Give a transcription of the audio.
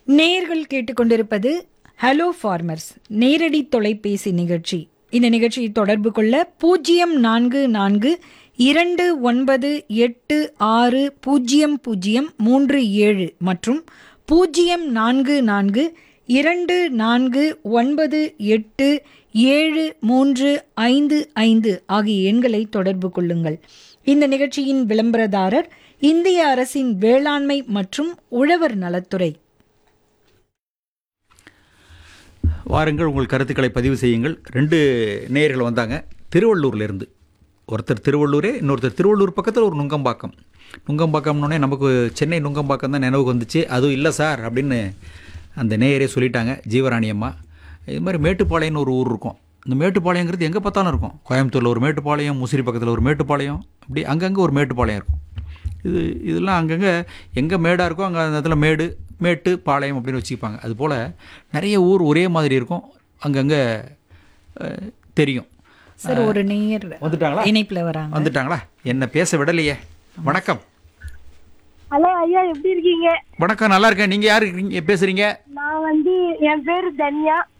நேர்கள் கேட்டுக்கொண்டிருப்பது hello farmers நேரடி தொலைபேசி நிகழ்ச்சி இந்த நிகழ்ச்சியை தொடர்பு கொள்ள பூஜ்ஜியம் நான்கு நான்கு இரண்டு ஒன்பது எட்டு ஆறு பூஜ்ஜியம் பூஜ்ஜியம் மூன்று ஏழு மற்றும் பூஜ்ஜியம் நான்கு நான்கு இரண்டு நான்கு ஒன்பது எட்டு ஏழு மூன்று ஐந்து ஐந்து ஆகிய எண்களை தொடர்பு கொள்ளுங்கள் இந்த நிகழ்ச்சியின் விளம்பரதாரர் இந்திய அரசின் வேளாண்மை மற்றும் உழவர் நலத்துறை வாருங்கள் உங்கள் கருத்துக்களை பதிவு செய்யுங்கள் ரெண்டு நேயர்கள் வந்தாங்க திருவள்ளூர்லேருந்து ஒருத்தர் திருவள்ளூரே இன்னொருத்தர் திருவள்ளூர் பக்கத்தில் ஒரு நுங்கம்பாக்கம் நுங்கம்பாக்கம்னோடனே நமக்கு சென்னை நுங்கம்பாக்கம் தான் நினைவுக்கு வந்துச்சு அதுவும் இல்லை சார் அப்படின்னு அந்த நேயரே சொல்லிட்டாங்க ஜீவராணி அம்மா இது மாதிரி மேட்டுப்பாளையம்னு ஒரு ஊர் இருக்கும் இந்த மேட்டுப்பாளையங்கிறது எங்கே பார்த்தாலும் இருக்கும் கோயம்புத்தூரில் ஒரு மேட்டுப்பாளையம் முசிறி பக்கத்தில் ஒரு மேட்டுப்பாளையம் அப்படி அங்கங்கே ஒரு மேட்டுப்பாளையம் இருக்கும் இது இதெல்லாம் அங்கங்கே எங்கே மேடாக இருக்கோ அங்கே அந்த இடத்துல மேடு மேட்டு பாளையம் அப்படின்னு வச்சுப்பாங்க அதுபோல் நிறைய ஊர் ஒரே மாதிரி இருக்கும் அங்கங்கே அஹ், தெரியும் சார் ஒரு நேயர் வந்துட்டாங்களா இணைப்புல வராங்க வந்துட்டாங்களா என்ன பேச விடலையே வணக்கம் ஹலோ ஐயா எப்படி இருக்கீங்க வணக்கம் நல்லா இருக்கேன் நீங்கள் யார் இருக்கீங்க பேசுகிறீங்க நான் வந்து என் பேரு தன்யா